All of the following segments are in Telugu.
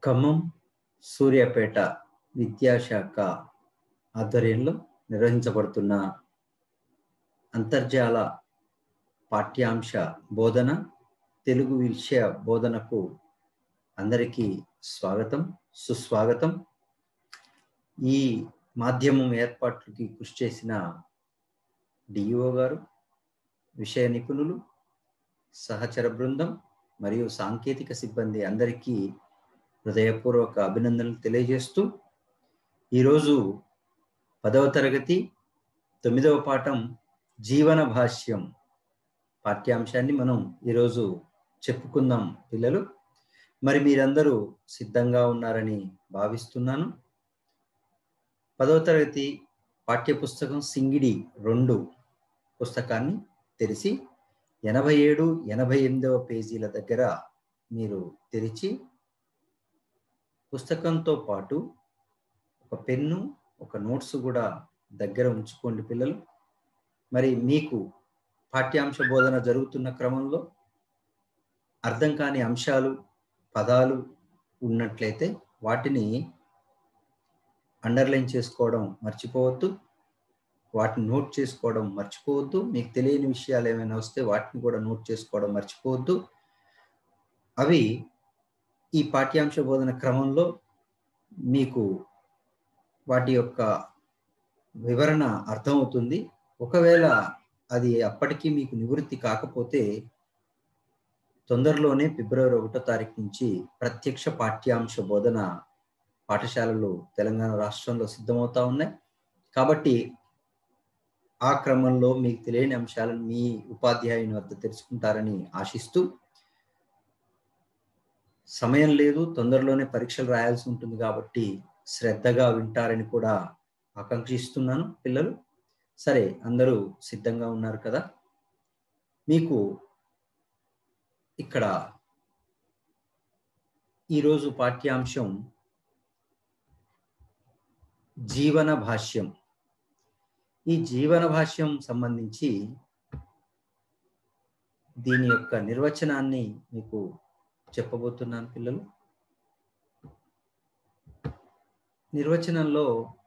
ఖమ్మం సూర్యాపేట విద్యాశాఖ ఆధ్వర్యంలో నిర్వహించబడుతున్న అంతర్జాల పాఠ్యాంశ బోధన తెలుగు విషయ బోధనకు అందరికీ స్వాగతం సుస్వాగతం ఈ మాధ్యమం ఏర్పాట్లకి కృషి చేసిన డిఈఓ గారు విషయ నిపుణులు సహచర బృందం మరియు సాంకేతిక సిబ్బంది అందరికీ హృదయపూర్వక అభినందనలు తెలియజేస్తూ ఈరోజు పదవ తరగతి తొమ్మిదవ పాఠం జీవన భాష్యం పాఠ్యాంశాన్ని మనం ఈరోజు చెప్పుకుందాం పిల్లలు మరి మీరందరూ సిద్ధంగా ఉన్నారని భావిస్తున్నాను పదవ తరగతి పాఠ్యపుస్తకం సింగిడి రెండు పుస్తకాన్ని తెరిచి ఎనభై ఏడు ఎనభై ఎనిమిదవ పేజీల దగ్గర మీరు తెరిచి పుస్తకంతో పాటు ఒక పెన్ను ఒక నోట్స్ కూడా దగ్గర ఉంచుకోండి పిల్లలు మరి మీకు పాఠ్యాంశ బోధన జరుగుతున్న క్రమంలో అర్థం కాని అంశాలు పదాలు ఉన్నట్లయితే వాటిని అండర్లైన్ చేసుకోవడం మర్చిపోవద్దు వాటిని నోట్ చేసుకోవడం మర్చిపోవద్దు మీకు తెలియని విషయాలు ఏమైనా వస్తే వాటిని కూడా నోట్ చేసుకోవడం మర్చిపోవద్దు అవి ఈ పాఠ్యాంశ బోధన క్రమంలో మీకు వాటి యొక్క వివరణ అర్థమవుతుంది ఒకవేళ అది అప్పటికీ మీకు నివృత్తి కాకపోతే తొందరలోనే ఫిబ్రవరి ఒకటో తారీఖు నుంచి ప్రత్యక్ష పాఠ్యాంశ బోధన పాఠశాలలు తెలంగాణ రాష్ట్రంలో సిద్ధమవుతా ఉన్నాయి కాబట్టి ఆ క్రమంలో మీకు తెలియని అంశాలను మీ ఉపాధ్యాయుని వద్ద తెలుసుకుంటారని ఆశిస్తూ సమయం లేదు తొందరలోనే పరీక్షలు రాయాల్సి ఉంటుంది కాబట్టి శ్రద్ధగా వింటారని కూడా ఆకాంక్షిస్తున్నాను పిల్లలు సరే అందరూ సిద్ధంగా ఉన్నారు కదా మీకు ఇక్కడ ఈరోజు పాఠ్యాంశం జీవన భాష్యం ఈ జీవన భాష్యం సంబంధించి దీని యొక్క నిర్వచనాన్ని మీకు చెప్పబోతున్నాను పిల్లలు నిర్వచనంలో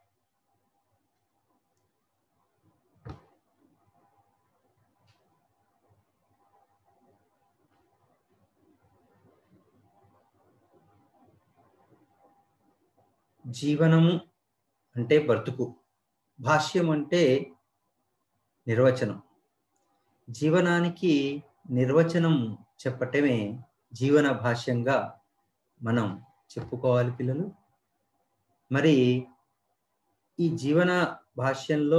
జీవనము అంటే బ్రతుకు భాష్యం అంటే నిర్వచనం జీవనానికి నిర్వచనం చెప్పటమే జీవన భాష్యంగా మనం చెప్పుకోవాలి పిల్లలు మరి ఈ జీవన భాష్యంలో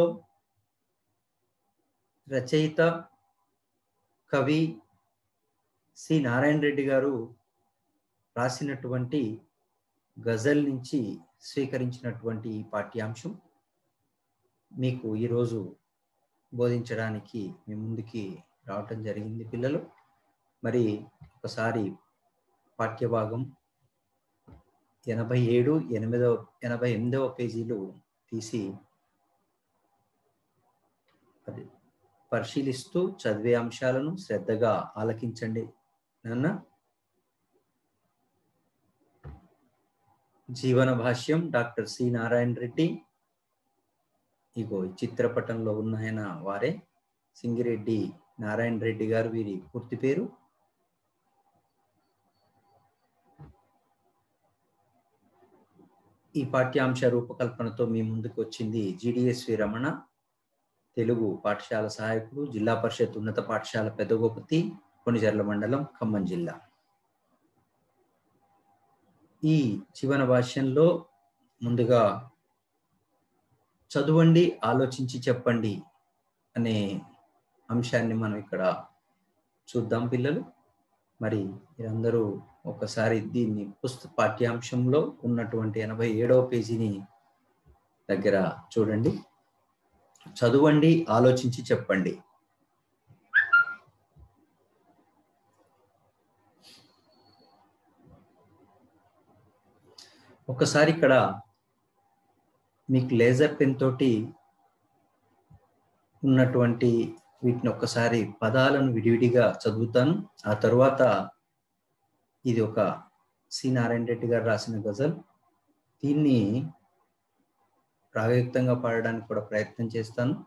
రచయిత కవి సి నారాయణ రెడ్డి గారు రాసినటువంటి గజల్ నుంచి స్వీకరించినటువంటి ఈ పాఠ్యాంశం మీకు ఈరోజు బోధించడానికి మీ ముందుకి రావటం జరిగింది పిల్లలు మరి ఒకసారి పాఠ్యభాగం ఎనభై ఏడు ఎనిమిదవ ఎనభై ఎనిమిదవ పేజీలు తీసి అది పరిశీలిస్తూ చదివే అంశాలను శ్రద్ధగా ఆలకించండి నాన్న జీవన భాష్యం డాక్టర్ సి నారాయణ రెడ్డి ఇగో చిత్రపటంలో ఉన్న ఆయన వారే సింగిరెడ్డి నారాయణ రెడ్డి గారు వీరి పూర్తి పేరు ఈ పాఠ్యాంశ రూపకల్పనతో మీ ముందుకు వచ్చింది జిడిఎస్వి రమణ తెలుగు పాఠశాల సహాయకుడు జిల్లా పరిషత్ ఉన్నత పాఠశాల పెదగోపతి కొనిజర్ల మండలం ఖమ్మం జిల్లా ఈ జీవన భాష్యంలో ముందుగా చదవండి ఆలోచించి చెప్పండి అనే అంశాన్ని మనం ఇక్కడ చూద్దాం పిల్లలు మరి మీరందరూ ఒకసారి దీన్ని పుస్తక పాఠ్యాంశంలో ఉన్నటువంటి ఎనభై ఏడవ పేజీని దగ్గర చూడండి చదవండి ఆలోచించి చెప్పండి ఒకసారి ఇక్కడ మీకు లేజర్ పెన్ తోటి ఉన్నటువంటి వీటిని ఒక్కసారి పదాలను విడివిడిగా చదువుతాను ఆ తరువాత ఇది ఒక సి నారాయణ రెడ్డి గారు రాసిన గజల్ దీన్ని ప్రాగయుక్తంగా పాడడానికి కూడా ప్రయత్నం చేస్తాను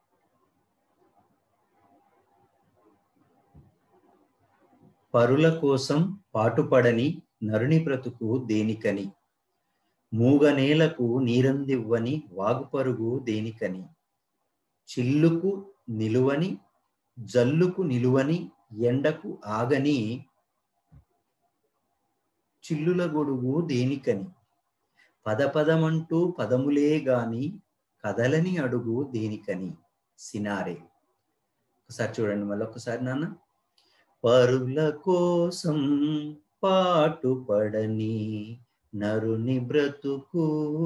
పరుల కోసం పాటుపడని నరుని బ్రతుకు దేనికని మూగనేలకు నీరందివ్వని వాగుపరుగు దేనికని చిల్లుకు నిలువని జల్లుకు నిలువని ఎండకు ఆగని చిల్లుల గొడుగు దేనికని పదపదమంటూ పదములే గాని కదలని అడుగు దేనికని సినారే ఒకసారి చూడండి మళ్ళీ ఒకసారి నాన్న పరుల కోసం పాటుపడని నరుని బ్రతుకు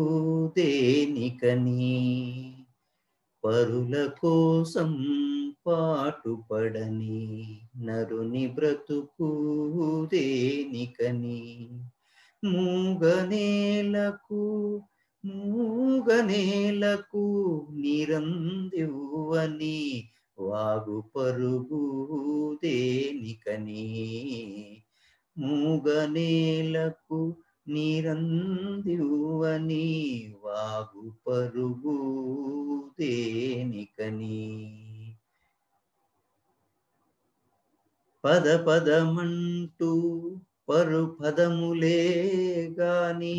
దేనికని పరుల కోసం పాటుపడని నరుని బ్రతుకు దేనికని మూగనేలకు మూగనేలకు నిరందివ్వని వాగు పరుగు దేనికని మూగనేలకు నిరందివ్వని వాగు పరుగు దేనికని పద పదమంటూ పరు పదములే గాని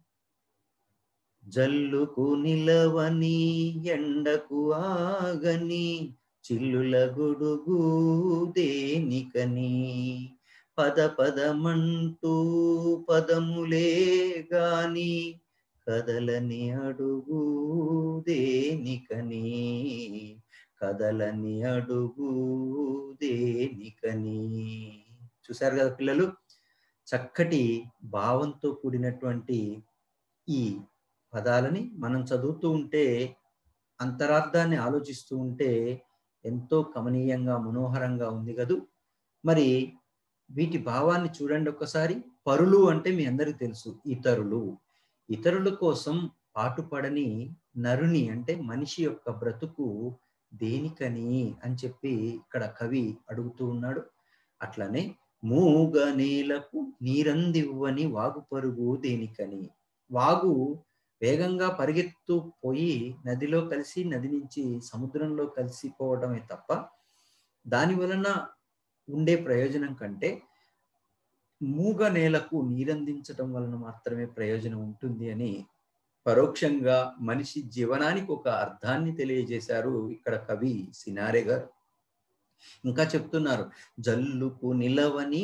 జల్లుకు నిలవని ఎండకు ఆగని చిల్లుల గొడుగు దేనికని పద పదమంటూ పదములే గాని కదలని అడుగు దేనికని కదలని అడుగు దేనికని చూశారు కదా పిల్లలు చక్కటి భావంతో కూడినటువంటి ఈ పదాలని మనం చదువుతూ ఉంటే అంతరార్థాన్ని ఆలోచిస్తూ ఉంటే ఎంతో కమనీయంగా మనోహరంగా ఉంది కదూ మరి వీటి భావాన్ని చూడండి ఒక్కసారి పరులు అంటే మీ అందరికి తెలుసు ఇతరులు ఇతరుల కోసం పాటుపడని నరుని అంటే మనిషి యొక్క బ్రతుకు దేనికని అని చెప్పి ఇక్కడ కవి అడుగుతూ ఉన్నాడు అట్లనే మూగ నేలకు నీరందివ్వని వాగు పరుగు దేనికని వాగు వేగంగా పరిగెత్తు పోయి నదిలో కలిసి నది నుంచి సముద్రంలో కలిసిపోవడమే తప్ప దాని వలన ఉండే ప్రయోజనం కంటే మూగ నేలకు నీరందించడం వలన మాత్రమే ప్రయోజనం ఉంటుంది అని పరోక్షంగా మనిషి జీవనానికి ఒక అర్థాన్ని తెలియజేశారు ఇక్కడ కవి సినారే గారు ఇంకా చెప్తున్నారు జల్లుకు నిలవని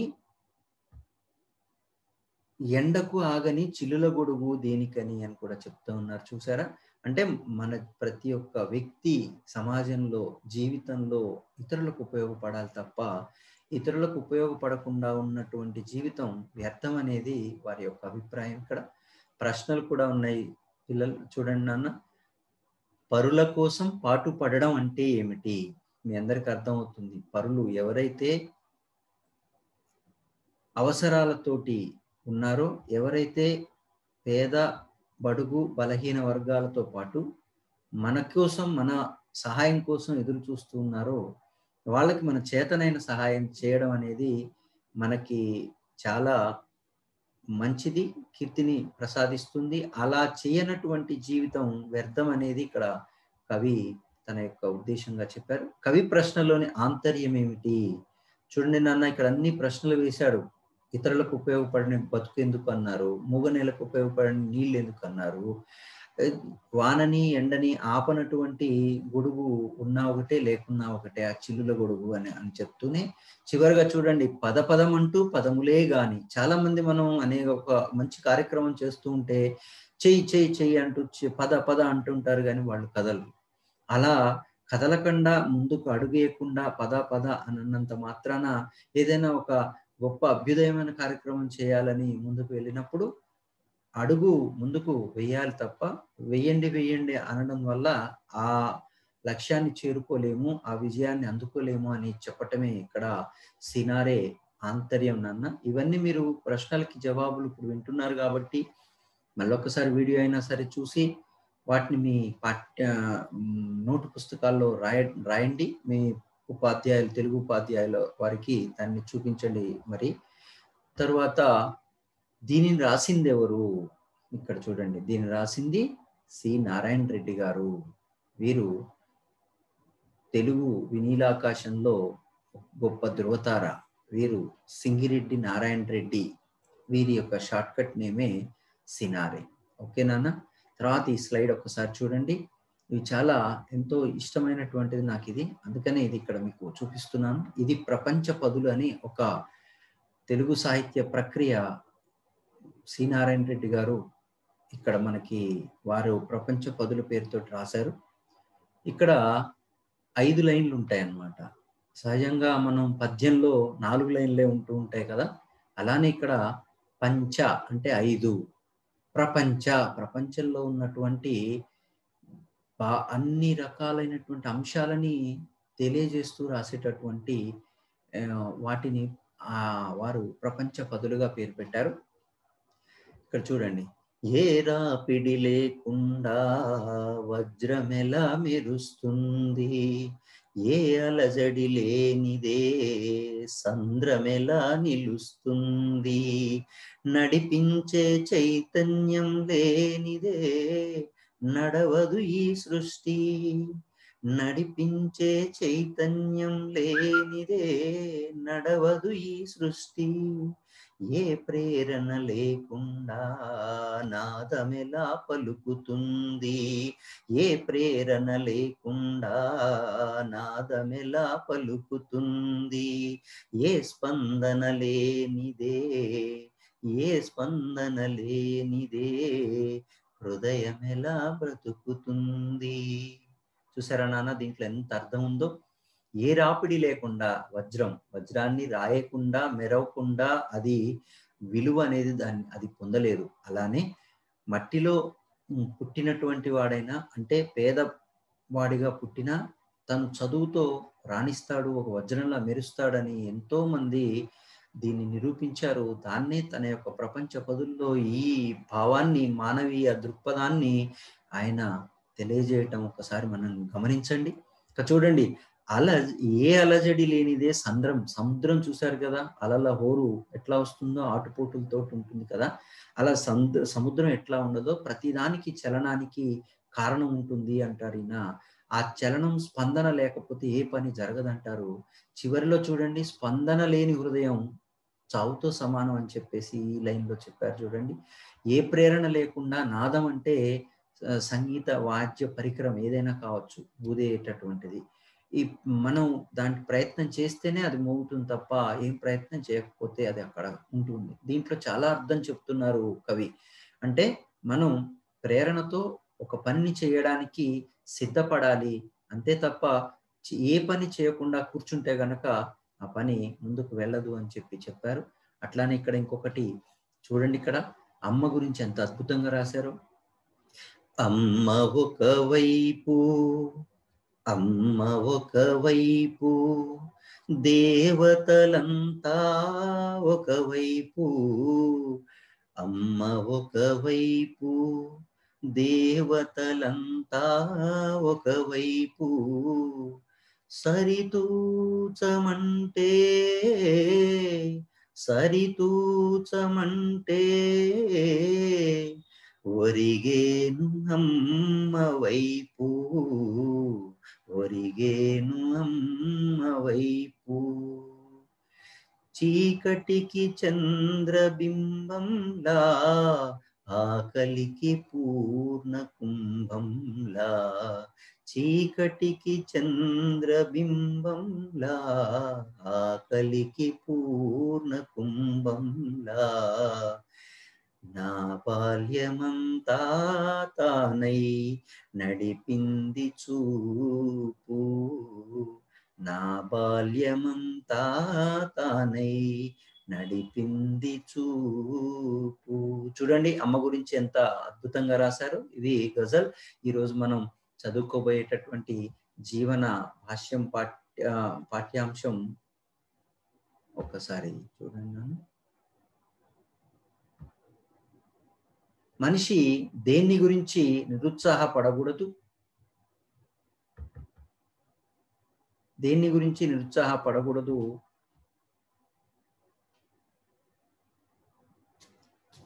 ఎండకు ఆగని చిల్లుల గొడుగు దేనికని అని కూడా చెప్తూ ఉన్నారు చూసారా అంటే మన ప్రతి ఒక్క వ్యక్తి సమాజంలో జీవితంలో ఇతరులకు ఉపయోగపడాలి తప్ప ఇతరులకు ఉపయోగపడకుండా ఉన్నటువంటి జీవితం వ్యర్థం అనేది వారి యొక్క అభిప్రాయం ఇక్కడ ప్రశ్నలు కూడా ఉన్నాయి పిల్లలు చూడండి నాన్న పరుల కోసం పాటు పడడం అంటే ఏమిటి మీ అందరికి అర్థమవుతుంది పరులు ఎవరైతే అవసరాలతోటి ఉన్నారో ఎవరైతే పేద బడుగు బలహీన వర్గాలతో పాటు మన కోసం మన సహాయం కోసం ఎదురు చూస్తూ ఉన్నారో వాళ్ళకి మన చేతనైన సహాయం చేయడం అనేది మనకి చాలా మంచిది కీర్తిని ప్రసాదిస్తుంది అలా చేయనటువంటి జీవితం వ్యర్థం అనేది ఇక్కడ కవి తన యొక్క ఉద్దేశంగా చెప్పారు కవి ప్రశ్నలోని ఆంతర్యం ఏమిటి చూడండి నాన్న ఇక్కడ అన్ని ప్రశ్నలు వేశాడు ఇతరులకు ఉపయోగపడిన బతుకు ఎందుకు అన్నారు మూగనేలకు ఉపయోగపడిన నీళ్ళు ఎందుకు అన్నారు వానని ఎండని ఆపనటువంటి గొడుగు ఉన్నా ఒకటే లేకున్నా ఒకటే ఆ చిల్లుల గొడుగు అని అని చెప్తూనే చివరిగా చూడండి పద పదం అంటూ పదములే గాని చాలా మంది మనం అనేక ఒక మంచి కార్యక్రమం చేస్తూ ఉంటే చెయ్యి చెయ్యి చెయ్యి అంటూ పద పద అంటుంటారు కానీ వాళ్ళు కదలరు అలా కదలకుండా ముందుకు అడుగేయకుండా పద పద అన్నంత మాత్రాన ఏదైనా ఒక గొప్ప అభ్యుదయమైన కార్యక్రమం చేయాలని ముందుకు వెళ్ళినప్పుడు అడుగు ముందుకు వెయ్యాలి తప్ప వెయ్యండి వెయ్యండి అనడం వల్ల ఆ లక్ష్యాన్ని చేరుకోలేము ఆ విజయాన్ని అందుకోలేము అని చెప్పటమే ఇక్కడ సినారే ఆంతర్యం నాన్న ఇవన్నీ మీరు ప్రశ్నలకి జవాబులు ఇప్పుడు వింటున్నారు కాబట్టి మళ్ళొకసారి వీడియో అయినా సరే చూసి వాటిని మీ పాఠ్య నోటు పుస్తకాల్లో రాయ రాయండి మీ ఉపాధ్యాయులు తెలుగు ఉపాధ్యాయుల వారికి దాన్ని చూపించండి మరి తరువాత దీనిని రాసింది ఎవరు ఇక్కడ చూడండి దీన్ని రాసింది సి నారాయణ రెడ్డి గారు వీరు తెలుగు వినీలాకాశంలో గొప్ప ధృవతార వీరు సింగిరెడ్డి నారాయణ రెడ్డి వీరి యొక్క షార్ట్ కట్ నేమే సినారే ఓకే నాన్న తర్వాత ఈ స్లైడ్ ఒకసారి చూడండి ఇవి చాలా ఎంతో ఇష్టమైనటువంటిది నాకు ఇది అందుకనే ఇది ఇక్కడ మీకు చూపిస్తున్నాను ఇది ప్రపంచ పదులు అని ఒక తెలుగు సాహిత్య ప్రక్రియ సి నారాయణ రెడ్డి గారు ఇక్కడ మనకి వారు ప్రపంచ పదుల పేరుతో రాశారు ఇక్కడ ఐదు లైన్లు ఉంటాయి అన్నమాట సహజంగా మనం పద్యంలో నాలుగు లైన్లే ఉంటూ ఉంటాయి కదా అలానే ఇక్కడ పంచ అంటే ఐదు ప్రపంచ ప్రపంచంలో ఉన్నటువంటి బా అన్ని రకాలైనటువంటి అంశాలని తెలియజేస్తూ రాసేటటువంటి వాటిని ఆ వారు ప్రపంచ పదులుగా పేరు పెట్టారు ఇక్కడ చూడండి ఏ రాపిడి లేకుండా వజ్రమెలా మెరుస్తుంది ఏ అలజడి లేనిదే సంద్రమెలా నిలుస్తుంది నడిపించే చైతన్యం లేనిదే నడవదు ఈ సృష్టి నడిపించే చైతన్యం లేనిదే నడవదు ఈ సృష్టి ఏ ప్రేరణ లేకుండా నాదమెలా పలుకుతుంది ఏ ప్రేరణ లేకుండా నాదమెలా పలుకుతుంది ఏ స్పందన లేనిదే ఏ స్పందన లేనిదే హృదయం ఎలా బ్రతుకుతుంది చూసారా నాన్న దీంట్లో ఎంత అర్థం ఉందో ఏ రాపిడి లేకుండా వజ్రం వజ్రాన్ని రాయకుండా మెరవకుండా అది విలువ అనేది దాన్ని అది పొందలేదు అలానే మట్టిలో పుట్టినటువంటి వాడైనా అంటే పేద వాడిగా పుట్టినా తను చదువుతో రాణిస్తాడు ఒక వజ్రంలా మెరుస్తాడని ఎంతో మంది దీన్ని నిరూపించారు దాన్నే తన యొక్క ప్రపంచ పదుల్లో ఈ భావాన్ని మానవీయ దృక్పథాన్ని ఆయన తెలియజేయటం ఒకసారి మనం గమనించండి ఇక చూడండి అల ఏ అలజడి లేనిదే సంద్రం సముద్రం చూశారు కదా అలల హోరు ఎట్లా వస్తుందో ఆటుపోటులతో ఉంటుంది కదా అలా సంద్ర సముద్రం ఎట్లా ఉండదో ప్రతిదానికి చలనానికి కారణం ఉంటుంది అంటారు ఈయన ఆ చలనం స్పందన లేకపోతే ఏ పని జరగదంటారు చివరిలో చూడండి స్పందన లేని హృదయం చావుతో సమానం అని చెప్పేసి ఈ లైన్లో చెప్పారు చూడండి ఏ ప్రేరణ లేకుండా నాదం అంటే సంగీత వాద్య పరికరం ఏదైనా కావచ్చు ఊదేటటువంటిది ఈ మనం దానికి ప్రయత్నం చేస్తేనే అది మోగుతుంది తప్ప ఏం ప్రయత్నం చేయకపోతే అది అక్కడ ఉంటుంది దీంట్లో చాలా అర్థం చెప్తున్నారు కవి అంటే మనం ప్రేరణతో ఒక పనిని చేయడానికి సిద్ధపడాలి అంతే తప్ప ఏ పని చేయకుండా కూర్చుంటే గనక ఆ పని ముందుకు వెళ్ళదు అని చెప్పి చెప్పారు అట్లానే ఇక్కడ ఇంకొకటి చూడండి ఇక్కడ అమ్మ గురించి ఎంత అద్భుతంగా రాశారు అమ్మ ఒకవైపు అమ్మ ఒకవైపు దేవతలంతా ఒకవైపు అమ్మ ఒకవైపు దేవతలంతా ఒకవైపు సరితూచమంటే సరితూచమంటే ఒరిగేను అమ్మ వైపు ఒరిగేను అమ్మ వైపు చీకటికి చంద్రబింబంలా ఆకలికి పూర్ణ కుంభంలా చీకటికి చంద్రబింబంలా ఆకలికి పూర్ణ కుంభంలా నా బాల్యమంతా తానై నడిపింది చూపు నా బాల్యమంతా తానై నడిపింది చూపు చూడండి అమ్మ గురించి ఎంత అద్భుతంగా రాశారు ఇది గజల్ ఈరోజు మనం చదువుకోబోయేటటువంటి జీవన భాష్యం పాఠ్య పాఠ్యాంశం ఒకసారి చూడండి నాన్న మనిషి దేన్ని గురించి నిరుత్సాహపడకూడదు దేన్ని గురించి నిరుత్సాహపడకూడదు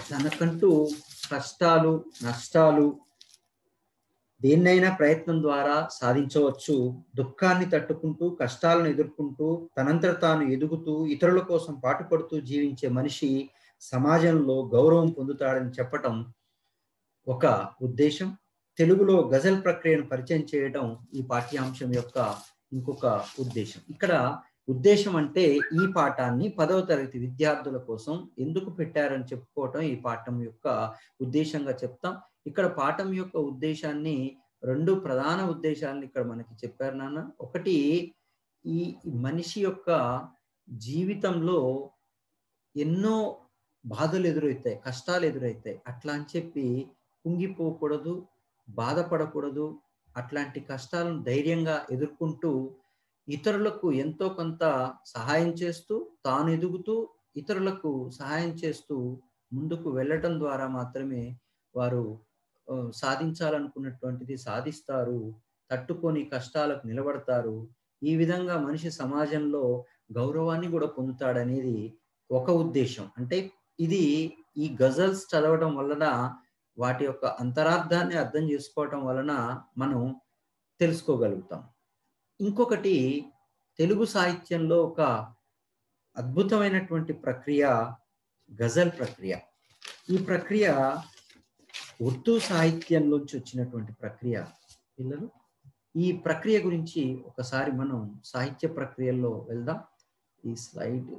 తనకంటూ కష్టాలు నష్టాలు దేన్నైనా ప్రయత్నం ద్వారా సాధించవచ్చు దుఃఖాన్ని తట్టుకుంటూ కష్టాలను ఎదుర్కొంటూ తనంతట తాను ఎదుగుతూ ఇతరుల కోసం పాటుపడుతూ జీవించే మనిషి సమాజంలో గౌరవం పొందుతాడని చెప్పటం ఒక ఉద్దేశం తెలుగులో గజల్ ప్రక్రియను పరిచయం చేయడం ఈ పాఠ్యాంశం యొక్క ఇంకొక ఉద్దేశం ఇక్కడ ఉద్దేశం అంటే ఈ పాఠాన్ని పదవ తరగతి విద్యార్థుల కోసం ఎందుకు పెట్టారని చెప్పుకోవటం ఈ పాఠం యొక్క ఉద్దేశంగా చెప్తాం ఇక్కడ పాఠం యొక్క ఉద్దేశాన్ని రెండు ప్రధాన ఉద్దేశాలను ఇక్కడ మనకి చెప్పారు నాన్న ఒకటి ఈ మనిషి యొక్క జీవితంలో ఎన్నో బాధలు ఎదురవుతాయి కష్టాలు ఎదురవుతాయి అట్లా అని చెప్పి కుంగిపోకూడదు బాధపడకూడదు అట్లాంటి కష్టాలను ధైర్యంగా ఎదుర్కొంటూ ఇతరులకు ఎంతో కొంత సహాయం చేస్తూ తాను ఎదుగుతూ ఇతరులకు సహాయం చేస్తూ ముందుకు వెళ్ళటం ద్వారా మాత్రమే వారు సాధించాలనుకున్నటువంటిది సాధిస్తారు తట్టుకొని కష్టాలకు నిలబడతారు ఈ విధంగా మనిషి సమాజంలో గౌరవాన్ని కూడా పొందుతాడనేది ఒక ఉద్దేశం అంటే ఇది ఈ గజల్స్ చదవడం వలన వాటి యొక్క అంతరార్థాన్ని అర్థం చేసుకోవటం వలన మనం తెలుసుకోగలుగుతాం ఇంకొకటి తెలుగు సాహిత్యంలో ఒక అద్భుతమైనటువంటి ప్రక్రియ గజల్ ప్రక్రియ ఈ ప్రక్రియ ఉర్దూ సాహిత్యంలోంచి వచ్చినటువంటి ప్రక్రియ పిల్లలు ఈ ప్రక్రియ గురించి ఒకసారి మనం సాహిత్య ప్రక్రియల్లో వెళ్దాం ఈ స్లైడ్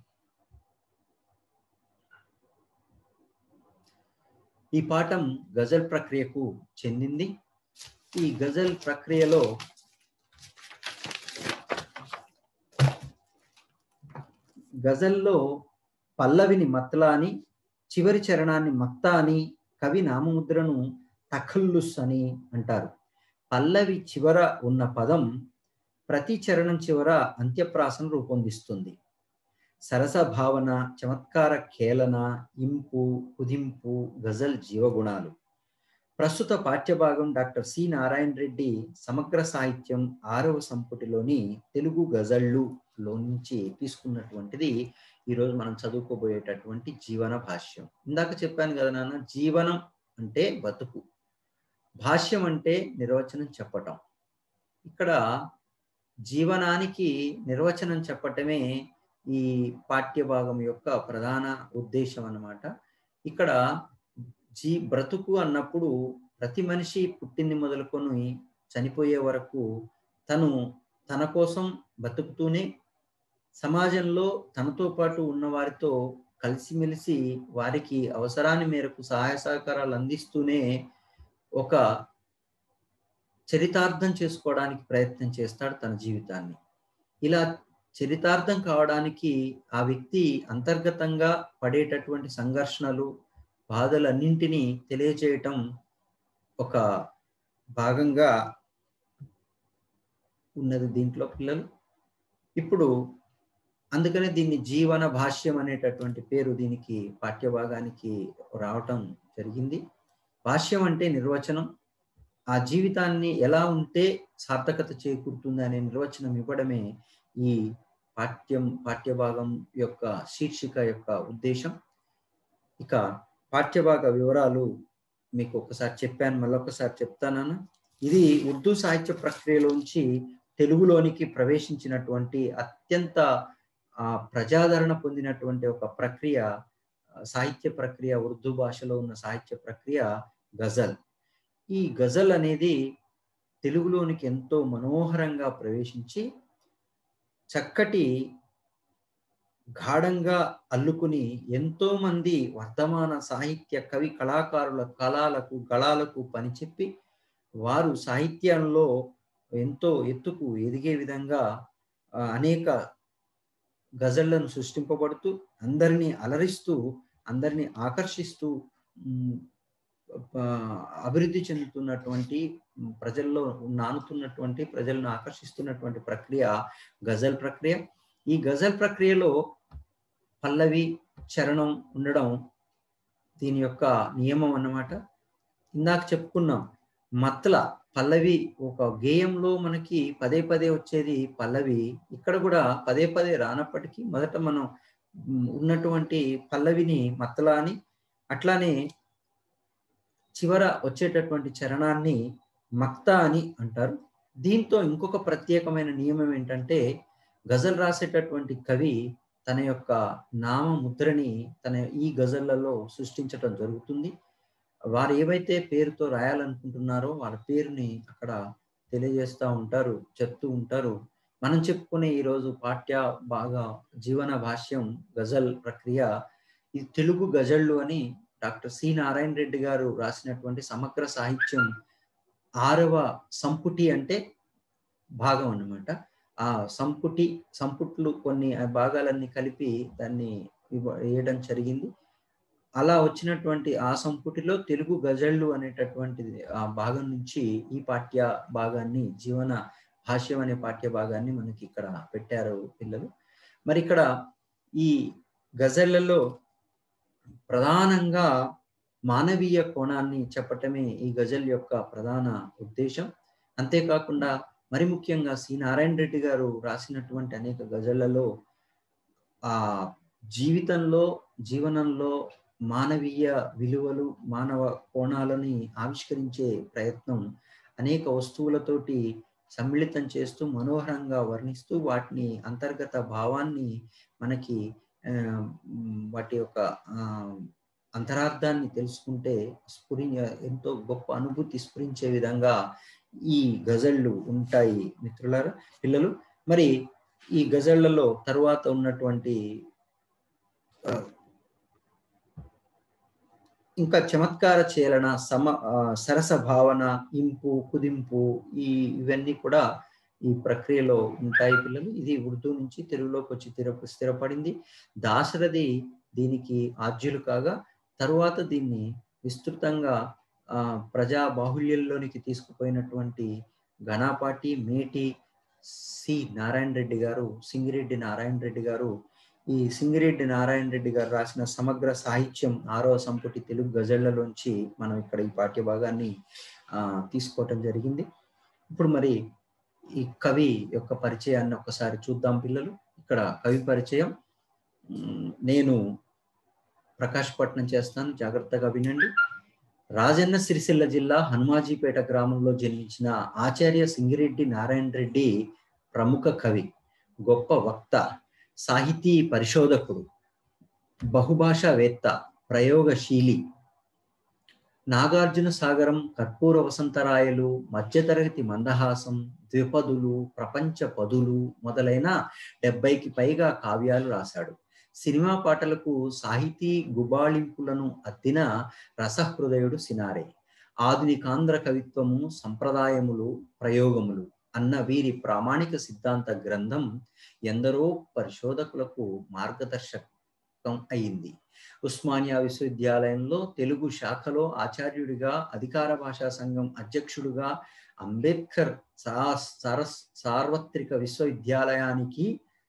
ఈ పాఠం గజల్ ప్రక్రియకు చెందింది ఈ గజల్ ప్రక్రియలో గజల్లో పల్లవిని మత్లా అని చివరి చరణాన్ని మత్తా అని కవి నామముద్రను తఖల్లుస్ అని అంటారు పల్లవి చివర ఉన్న పదం ప్రతి చరణం చివర అంత్యప్రాసను రూపొందిస్తుంది సరస భావన చమత్కార ఖేళన ఇంపు కుదింపు గజల్ జీవగుణాలు ప్రస్తుత పాఠ్యభాగం డాక్టర్ సి నారాయణ రెడ్డి సమగ్ర సాహిత్యం ఆరవ సంపుటిలోని తెలుగు గజళ్ళు లో నుంచి తీసుకున్నటువంటిది ఈరోజు మనం చదువుకోబోయేటటువంటి జీవన భాష్యం ఇందాక చెప్పాను కదా నాన్న జీవనం అంటే బతుకు భాష్యం అంటే నిర్వచనం చెప్పటం ఇక్కడ జీవనానికి నిర్వచనం చెప్పటమే ఈ పాఠ్యభాగం యొక్క ప్రధాన ఉద్దేశం అన్నమాట ఇక్కడ జీ బ్రతుకు అన్నప్పుడు ప్రతి మనిషి పుట్టింది మొదలుకొని చనిపోయే వరకు తను తన కోసం బతుకుతూనే సమాజంలో తనతో పాటు ఉన్న వారితో కలిసిమెలిసి వారికి అవసరాన్ని మేరకు సహాయ సహకారాలు అందిస్తూనే ఒక చరితార్థం చేసుకోవడానికి ప్రయత్నం చేస్తాడు తన జీవితాన్ని ఇలా చరితార్థం కావడానికి ఆ వ్యక్తి అంతర్గతంగా పడేటటువంటి సంఘర్షణలు బాధలన్నింటినీ తెలియజేయటం ఒక భాగంగా ఉన్నది దీంట్లో పిల్లలు ఇప్పుడు అందుకనే దీన్ని జీవన భాష్యం అనేటటువంటి పేరు దీనికి పాఠ్యభాగానికి రావటం జరిగింది భాష్యం అంటే నిర్వచనం ఆ జీవితాన్ని ఎలా ఉంటే సార్థకత చేకూరుతుంది అనే నిర్వచనం ఇవ్వడమే ఈ పాఠ్యం పాఠ్యభాగం యొక్క శీర్షిక యొక్క ఉద్దేశం ఇక పాఠ్యభాగ వివరాలు మీకు ఒకసారి చెప్పాను మళ్ళొకసారి చెప్తానన్న ఇది ఉర్దూ సాహిత్య ప్రక్రియలోంచి తెలుగులోనికి ప్రవేశించినటువంటి అత్యంత ప్రజాదరణ పొందినటువంటి ఒక ప్రక్రియ సాహిత్య ప్రక్రియ ఉర్దూ భాషలో ఉన్న సాహిత్య ప్రక్రియ గజల్ ఈ గజల్ అనేది తెలుగులోనికి ఎంతో మనోహరంగా ప్రవేశించి చక్కటి గాఢంగా అల్లుకుని ఎంతో మంది వర్ధమాన సాహిత్య కవి కళాకారుల కళాలకు గళాలకు పనిచెప్పి వారు సాహిత్యంలో ఎంతో ఎత్తుకు ఎదిగే విధంగా అనేక గజళ్లను సృష్టింపబడుతూ అందరినీ అలరిస్తూ అందరినీ ఆకర్షిస్తూ అభివృద్ధి చెందుతున్నటువంటి ప్రజల్లో నానుతున్నటువంటి ప్రజలను ఆకర్షిస్తున్నటువంటి ప్రక్రియ గజల్ ప్రక్రియ ఈ గజల్ ప్రక్రియలో పల్లవి చరణం ఉండడం దీని యొక్క నియమం అన్నమాట ఇందాక చెప్పుకున్నాం మత్ల పల్లవి ఒక గేయంలో మనకి పదే పదే వచ్చేది పల్లవి ఇక్కడ కూడా పదే పదే రానప్పటికీ మొదట మనం ఉన్నటువంటి పల్లవిని మత్తల అని అట్లానే చివర వచ్చేటటువంటి చరణాన్ని మక్తా అని అంటారు దీంతో ఇంకొక ప్రత్యేకమైన నియమం ఏంటంటే గజల్ రాసేటటువంటి కవి తన యొక్క నామ ముద్రని తన ఈ గజళ్లలో సృష్టించటం జరుగుతుంది వారు ఏవైతే పేరుతో రాయాలనుకుంటున్నారో వాళ్ళ పేరుని అక్కడ తెలియజేస్తూ ఉంటారు చెప్తూ ఉంటారు మనం చెప్పుకునే ఈరోజు పాఠ్య బాగా జీవన భాష్యం గజల్ ప్రక్రియ ఈ తెలుగు గజళ్ళు అని డాక్టర్ సి నారాయణ రెడ్డి గారు రాసినటువంటి సమగ్ర సాహిత్యం ఆరవ సంపుటి అంటే భాగం అన్నమాట ఆ సంపుటి సంపుట్లు కొన్ని భాగాలన్నీ కలిపి దాన్ని వేయడం జరిగింది అలా వచ్చినటువంటి ఆ సంపుటిలో తెలుగు గజళ్ళు అనేటటువంటిది ఆ భాగం నుంచి ఈ పాఠ్య భాగాన్ని జీవన భాష్యం అనే పాఠ్య భాగాన్ని మనకి ఇక్కడ పెట్టారు పిల్లలు మరి ఇక్కడ ఈ గజళ్లలో ప్రధానంగా మానవీయ కోణాన్ని చెప్పటమే ఈ గజల్ యొక్క ప్రధాన ఉద్దేశం అంతేకాకుండా మరి ముఖ్యంగా సి నారాయణ రెడ్డి గారు రాసినటువంటి అనేక గజళ్లలో ఆ జీవితంలో జీవనంలో మానవీయ విలువలు మానవ కోణాలని ఆవిష్కరించే ప్రయత్నం అనేక వస్తువులతోటి సమ్మిళితం చేస్తూ మనోహరంగా వర్ణిస్తూ వాటిని అంతర్గత భావాన్ని మనకి వాటి యొక్క అంతరార్థాన్ని తెలుసుకుంటే స్ఫురి ఎంతో గొప్ప అనుభూతి స్ఫురించే విధంగా ఈ గజళ్ళు ఉంటాయి మిత్రులారా పిల్లలు మరి ఈ గజళ్లలో తరువాత ఉన్నటువంటి ఇంకా చమత్కార చేలన సమ సరస భావన ఇంపు కుదింపు ఈ ఇవన్నీ కూడా ఈ ప్రక్రియలో ఉంటాయి పిల్లలు ఇది ఉర్దూ నుంచి తెలుగులోకి వచ్చి స్థిర స్థిరపడింది దాశరథి దీనికి ఆద్యులు కాగా తరువాత దీన్ని విస్తృతంగా ఆ ప్రజా బాహుల్యంలోనికి తీసుకుపోయినటువంటి ఘనాపాటి మేటి సి నారాయణ రెడ్డి గారు సింగిరెడ్డి నారాయణ రెడ్డి గారు ఈ సింగిరెడ్డి నారాయణ రెడ్డి గారు రాసిన సమగ్ర సాహిత్యం ఆరవ సంపుటి తెలుగు గజళ్లలోంచి మనం ఇక్కడ ఈ పాఠ్య భాగాన్ని ఆ తీసుకోవటం జరిగింది ఇప్పుడు మరి ఈ కవి యొక్క పరిచయాన్ని ఒకసారి చూద్దాం పిల్లలు ఇక్కడ కవి పరిచయం నేను ప్రకాశపట్నం చేస్తాను జాగ్రత్తగా వినండి రాజన్న సిరిసిల్ల జిల్లా హనుమాజీపేట గ్రామంలో జన్మించిన ఆచార్య సింగిరెడ్డి నారాయణ రెడ్డి ప్రముఖ కవి గొప్ప వక్త సాహితీ పరిశోధకుడు బహుభాషావేత్త ప్రయోగశీలి నాగార్జున సాగరం కర్పూర వసంతరాయలు మధ్యతరగతి మందహాసం ద్విపదులు ప్రపంచ పదులు మొదలైన డెబ్బైకి పైగా కావ్యాలు రాశాడు సినిమా పాటలకు సాహితీ గుబాళింపులను అద్దిన రసహృదయుడు సినారే ఆధునికాంధ్ర కవిత్వము సంప్రదాయములు ప్రయోగములు అన్న వీరి ప్రామాణిక సిద్ధాంత గ్రంథం ఎందరో పరిశోధకులకు మార్గదర్శకం అయింది ఉస్మానియా విశ్వవిద్యాలయంలో తెలుగు శాఖలో ఆచార్యుడిగా అధికార భాషా సంఘం అధ్యక్షుడుగా అంబేద్కర్ సార్వత్రిక విశ్వవిద్యాలయానికి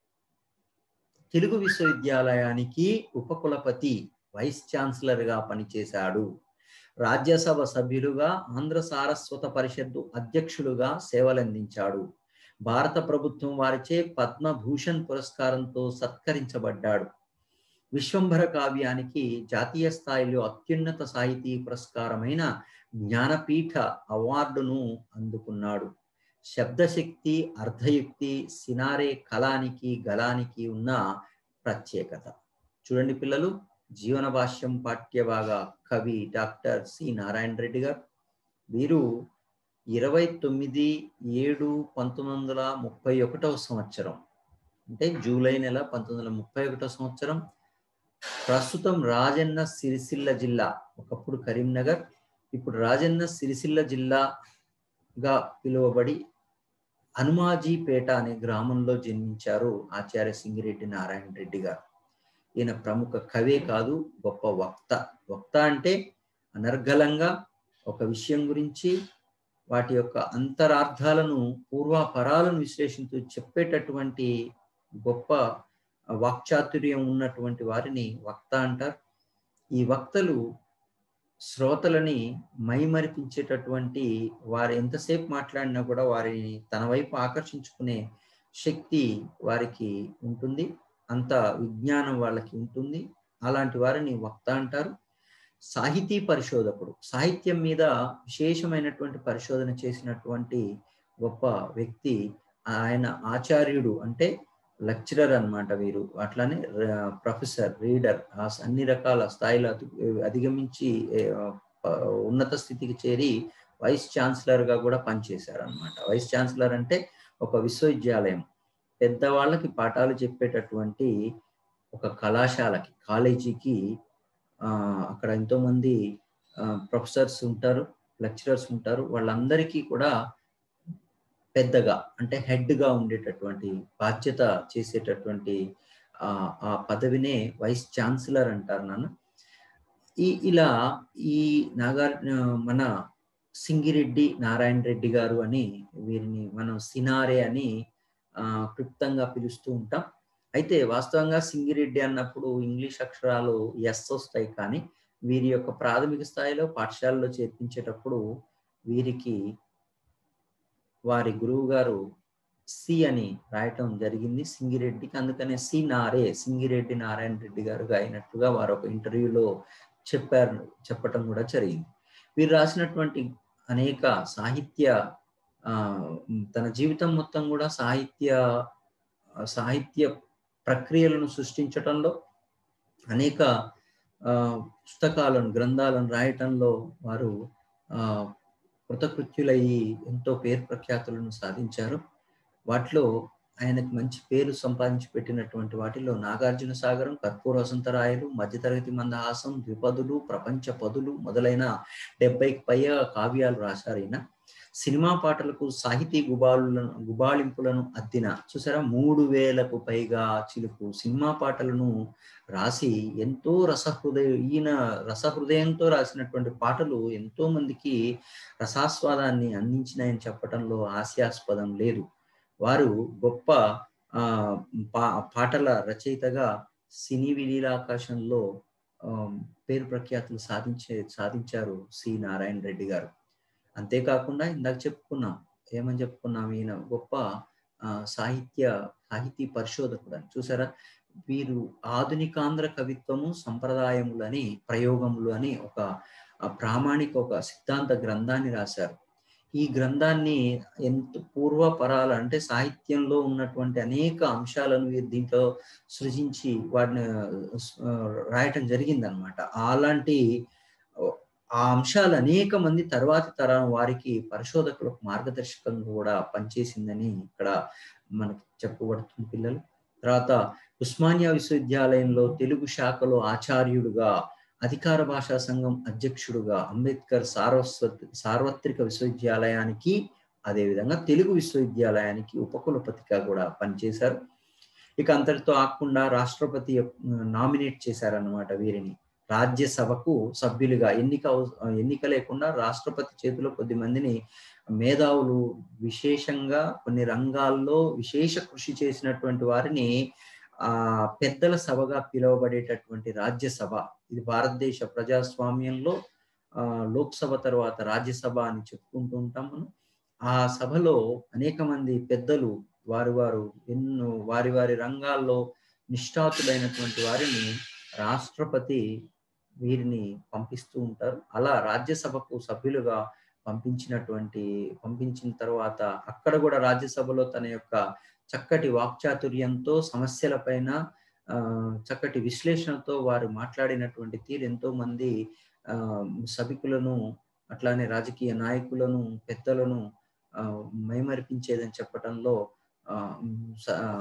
తెలుగు విశ్వవిద్యాలయానికి ఉపకులపతి వైస్ ఛాన్సలర్గా పనిచేశాడు రాజ్యసభ సభ్యులుగా ఆంధ్ర సారస్వత పరిషత్తు అధ్యక్షులుగా సేవలందించాడు భారత ప్రభుత్వం వారిచే పద్మభూషణ్ పురస్కారంతో సత్కరించబడ్డాడు విశ్వంభర కావ్యానికి జాతీయ స్థాయిలో అత్యున్నత సాహితీ పురస్కారమైన జ్ఞానపీఠ అవార్డును అందుకున్నాడు శబ్దశక్తి అర్ధయుక్తి సినారే కళానికి గలానికి ఉన్న ప్రత్యేకత చూడండి పిల్లలు జీవన భాష్యం పాఠ్యభాగ కవి డాక్టర్ సి నారాయణ రెడ్డి గారు వీరు ఇరవై తొమ్మిది ఏడు పంతొమ్మిది వందల ముప్పై ఒకటవ సంవత్సరం అంటే జూలై నెల పంతొమ్మిది వందల ముప్పై ఒకటో సంవత్సరం ప్రస్తుతం రాజన్న సిరిసిల్ల జిల్లా ఒకప్పుడు కరీంనగర్ ఇప్పుడు రాజన్న సిరిసిల్ల జిల్లాగా పిలువబడి హనుమాజీపేట అనే గ్రామంలో జన్మించారు ఆచార్య సింగిరెడ్డి నారాయణ రెడ్డి గారు ఈయన ప్రముఖ కవే కాదు గొప్ప వక్త వక్త అంటే అనర్గళంగా ఒక విషయం గురించి వాటి యొక్క అంతరార్థాలను పూర్వాపరాలను విశ్లేషించు చెప్పేటటువంటి గొప్ప వాక్చాతుర్యం ఉన్నటువంటి వారిని వక్త అంటారు ఈ వక్తలు శ్రోతలని మైమరిపించేటటువంటి వారు ఎంతసేపు మాట్లాడినా కూడా వారిని తన వైపు ఆకర్షించుకునే శక్తి వారికి ఉంటుంది అంత విజ్ఞానం వాళ్ళకి ఉంటుంది అలాంటి వారిని వక్త అంటారు సాహితీ పరిశోధకుడు సాహిత్యం మీద విశేషమైనటువంటి పరిశోధన చేసినటువంటి గొప్ప వ్యక్తి ఆయన ఆచార్యుడు అంటే లెక్చరర్ అన్నమాట వీరు అట్లానే ర- ప్రొఫెసర్ రీడర్ ఆ స- అన్ని రకాల స్థాయిలో అధి- అధిగమించి ఏ, ఆ, ఉన్నత స్థితికి చేరి వైస్ ఛాన్సలర్ గా కూడా పనిచేశారు అనమాట వైస్ ఛాన్సలర్ అంటే ఒక విశ్వవిద్యాలయం పెద్దవాళ్ళకి పాఠాలు చెప్పేటటువంటి ఒక కళాశాలకి కాలేజీకి ఆ, అక్కడ ఎంతో మంది ప్రొఫెసర్స్ ఉంటారు లెక్చరర్స్ ఉంటారు వాళ్ళందరికీ కూడా పెద్దగా అంటే head గా ఉండేటటువంటి బాధ్యత చేసేటటువంటి ఆ ఆ పదవినే వైస్ ఛాన్సలర్ అంటారు నాన్న ఈ ఇలా ఈ నాగార్ మన సింగిరెడ్డి నారాయణ రెడ్డి గారు అని వీరిని మనం సినారే అని ఆ, క్లుప్తంగా పిలుస్తూ ఉంటాం అయితే వాస్తవంగా సింగిరెడ్డి అన్నప్పుడు ఇంగ్లీష్ అక్షరాలు ఎస్ వస్తాయి కానీ వీరి యొక్క ప్రాథమిక స్థాయిలో పాఠశాలలో చేర్పించేటప్పుడు వీరికి వారి గురువు గారు సి అని రాయటం జరిగింది సింగిరెడ్డికి అందుకనే సి నారే సింగిరెడ్డి నారాయణ రెడ్డి గారుగా అయినట్లుగా వారు ఒక ఇంటర్వ్యూలో చెప్పారు చెప్పటం కూడా జరిగింది వీరు రాసినటువంటి అనేక సాహిత్య ఆ, తన జీవితం మొత్తం కూడా సాహిత్య సాహిత్య ప్రక్రియలను సృష్టించటంలో అనేక ఆ, పుస్తకాలను గ్రంథాలను రాయటంలో వారు ఆ, కృతకృత్యులయ్యి ఎంతో పేరు ప్రఖ్యాతులను సాధించారు వాటిలో ఆయనకు మంచి పేరు సంపాదించి పెట్టినటువంటి వాటిలో నాగార్జున సాగరం కర్పూర వసంతరాయలు మధ్యతరగతి మందహాసం ద్విపదులు ప్రపంచ పదులు మొదలైన డెబ్బైకి పైగా కావ్యాలు రాశారు ఈయన సినిమా పాటలకు సాహితీ గుబాలులను గుబాళింపులను అద్దిన చూసారా మూడు వేలకు పైగా చిలుకు సినిమా పాటలను రాసి ఎంతో రసహృదయ ఈయన రసహృదయంతో రాసినటువంటి పాటలు ఎంతో మందికి రసాస్వాదాన్ని అందించినాయని చెప్పడంలో హాస్యాస్పదం లేదు వారు గొప్ప ఆ పా పాటల రచయితగా సినీ విలీలాకాశంలో ఆ, పేరు ప్రఖ్యాతులు సాధించే సాధించారు సి నారాయణ రెడ్డి గారు అంతేకాకుండా ఇందాక చెప్పుకున్నాం ఏమని చెప్పుకున్నాం ఈయన గొప్ప ఆ, సాహిత్య సాహితీ పరిశోధకుడు అని చూసారా వీరు ఆధునికాంధ్ర కవిత్వము సంప్రదాయములని ప్రయోగములు అని ఒక ఆ, ప్రామాణిక ఒక సిద్ధాంత గ్రంథాన్ని రాశారు ఈ గ్రంథాన్ని ఎంత పూర్వపరాల అంటే సాహిత్యంలో ఉన్నటువంటి అనేక అంశాలను వీరు దీంట్లో సృజించి వాటిని ఆ, రాయటం జరిగిందనమాట అలాంటి ఆ అంశాలు అనేక మంది తర్వాతి తరం వారికి పరిశోధకులకు మార్గదర్శకంగా కూడా పనిచేసిందని ఇక్కడ మనకి చెప్పబడుతుంది పిల్లలు తర్వాత ఉస్మానియా విశ్వవిద్యాలయంలో తెలుగు శాఖలో ఆచార్యుడుగా అధికార భాషా సంఘం అధ్యక్షుడుగా అంబేద్కర్ సార్వస్వత్ సార్వత్రిక విశ్వవిద్యాలయానికి అదేవిధంగా తెలుగు విశ్వవిద్యాలయానికి ఉపకులపతిగా కూడా పనిచేశారు ఇక అంతటితో ఆకుండా రాష్ట్రపతి నామినేట్ చేశారన్నమాట వీరిని రాజ్యసభకు సభ్యులుగా ఎన్నిక అవ- ఎన్నిక లేకుండా రాష్ట్రపతి చేతిలో కొద్ది మందిని మేధావులు విశేషంగా కొన్ని రంగాల్లో విశేష కృషి చేసినటువంటి వారిని ఆ పెద్దల సభగా పిలువబడేటటువంటి రాజ్యసభ ఇది భారతదేశ ప్రజాస్వామ్యంలో ఆ లోక్సభ తర్వాత రాజ్యసభ అని చెప్పుకుంటూ ఉంటాం మనం ఆ సభలో అనేక మంది పెద్దలు వారి వారు ఎన్నో వారి వారి రంగాల్లో నిష్ఠాతులైనటువంటి వారిని రాష్ట్రపతి వీరిని పంపిస్తూ ఉంటారు అలా రాజ్యసభకు సభ్యులుగా పంపించినటువంటి పంపించిన తర్వాత అక్కడ కూడా రాజ్యసభలో తన యొక్క చక్కటి వాక్చాతుర్యంతో సమస్యలపైన ఆ, చక్కటి విశ్లేషణతో వారు మాట్లాడినటువంటి తీరు ఎంతో మంది ఆ, సభికులను అట్లానే రాజకీయ నాయకులను పెద్దలను ఆ, మైమరిపించేదని చెప్పటంలో ఆ, స- ఆ,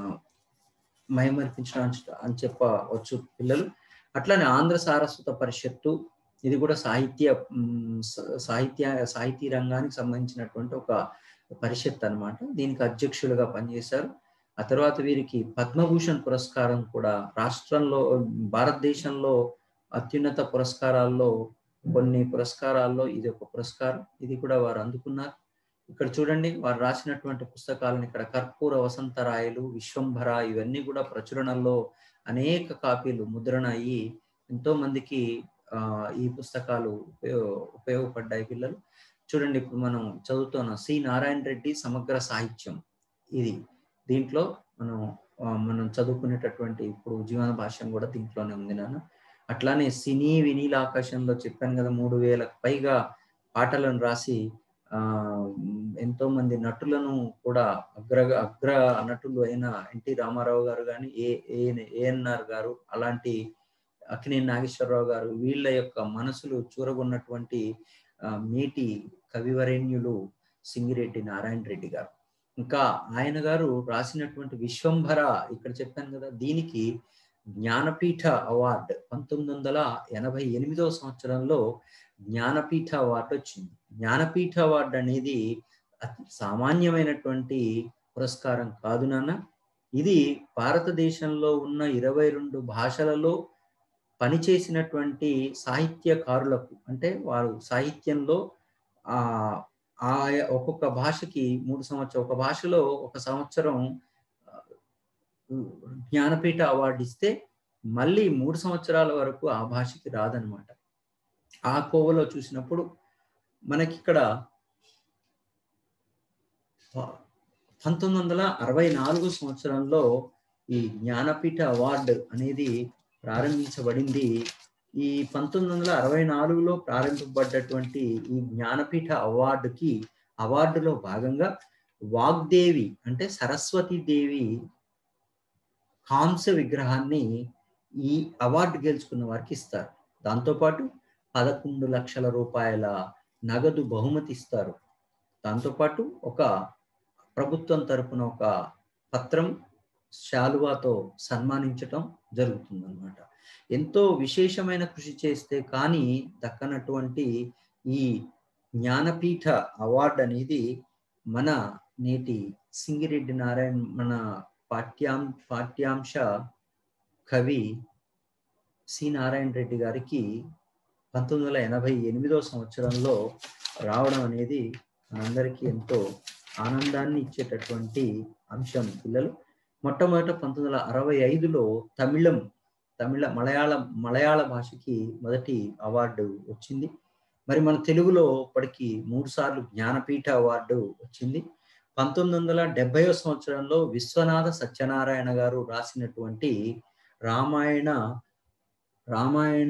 మైమరిపించడం అని- అని చెప్పవచ్చు పిల్లలు అట్లానే ఆంధ్ర సారస్వత పరిషత్తు ఇది కూడా సాహిత్య మ్, స- సాహిత్య సాహితీ రంగానికి సంబంధించినటువంటి ఒక పరిషత్ అన్నమాట దీనికి అధ్యక్షులుగా పనిచేశారు ఆ తర్వాత వీరికి పద్మభూషణ్ పురస్కారం కూడా రాష్ట్రంలో భారతదేశంలో అత్యున్నత పురస్కారాల్లో కొన్ని పురస్కారాల్లో ఇది ఒక పురస్కారం ఇది కూడా వారు అందుకున్నారు ఇక్కడ చూడండి వారు రాసినటువంటి పుస్తకాలను ఇక్కడ కర్పూర వసంతరాయలు విశ్వంభర ఇవన్నీ కూడా ప్రచురణలో అనేక కాపీలు ముద్రణ అయ్యి ఎంతో మందికి ఆ ఈ పుస్తకాలు ఉపయోగ ఉపయోగపడ్డాయి పిల్లలు చూడండి ఇప్పుడు మనం చదువుతున్న సి నారాయణ రెడ్డి సమగ్ర సాహిత్యం ఇది దీంట్లో మనం ఆ, మనం చదువుకునేటటువంటి ఇప్పుడు జీవన భాష్యం కూడా దీంట్లోనే ఉంది నాన్న అట్లానే సినీ వినీల ఆకాశంలో చెప్పాను కదా మూడు వేలకు పైగా పాటలను రాసి ఆ ఎంతో మంది నటులను కూడా అగ్ర అగ్ర నటులు అయిన ఎన్టీ రామారావు గారు కానీ ఏ ఏఎన్ఆర్ గారు అలాంటి అక్కినే నాగేశ్వరరావు గారు వీళ్ళ యొక్క మనసులు చూరగొన్నటువంటి మేటి కవివరేణ్యులు సింగిరెడ్డి నారాయణ రెడ్డి గారు ఇంకా ఆయన గారు రాసినటువంటి విశ్వంభర ఇక్కడ చెప్పాను కదా దీనికి జ్ఞానపీఠ అవార్డు పంతొమ్మిది వందల ఎనభై ఎనిమిదవ సంవత్సరంలో జ్ఞానపీఠ అవార్డు వచ్చింది జ్ఞానపీఠ అవార్డు అనేది సామాన్యమైనటువంటి పురస్కారం కాదు నాన్న ఇది భారతదేశంలో ఉన్న ఇరవై రెండు భాషలలో పనిచేసినటువంటి సాహిత్యకారులకు అంటే వారు సాహిత్యంలో ఆ ఆ ఒక్కొక్క భాషకి మూడు సంవత్సరం ఒక భాషలో ఒక సంవత్సరం జ్ఞానపీఠ అవార్డు ఇస్తే మళ్ళీ మూడు సంవత్సరాల వరకు ఆ భాషకి రాదనమాట ఆ కోవలో చూసినప్పుడు మనకి ఇక్కడ పంతొమ్మిది వందల అరవై నాలుగు సంవత్సరంలో ఈ జ్ఞానపీఠ అవార్డు అనేది ప్రారంభించబడింది ఈ పంతొమ్మిది వందల అరవై నాలుగులో ప్రారంభింపబడ్డటువంటి ఈ జ్ఞానపీఠ అవార్డుకి అవార్డులో భాగంగా వాగ్దేవి అంటే సరస్వతి దేవి కాంస్య విగ్రహాన్ని ఈ అవార్డు గెలుచుకున్న వారికి ఇస్తారు దాంతోపాటు పదకొండు లక్షల రూపాయల నగదు బహుమతి ఇస్తారు దాంతోపాటు ఒక ప్రభుత్వం తరపున ఒక పత్రం శాలువాతో సన్మానించటం జరుగుతుందన్నమాట ఎంతో విశేషమైన కృషి చేస్తే కానీ దక్కనటువంటి ఈ జ్ఞానపీఠ అవార్డు అనేది మన నేటి సింగిరెడ్డి నారాయణ మన పాఠ్యాం పాఠ్యాంశ కవి సి నారాయణ రెడ్డి గారికి పంతొమ్మిది వందల ఎనభై ఎనిమిదో సంవత్సరంలో రావడం అనేది మనందరికీ ఎంతో ఆనందాన్ని ఇచ్చేటటువంటి అంశం పిల్లలు మొట్టమొదట పంతొమ్మిది వందల అరవై ఐదులో తమిళం తమిళ మలయాళ మలయాళ భాషకి మొదటి అవార్డు వచ్చింది మరి మన తెలుగులో ఇప్పటికి మూడు సార్లు జ్ఞానపీఠ అవార్డు వచ్చింది పంతొమ్మిది వందల డెబ్బైవ సంవత్సరంలో విశ్వనాథ సత్యనారాయణ గారు రాసినటువంటి రామాయణ రామాయణ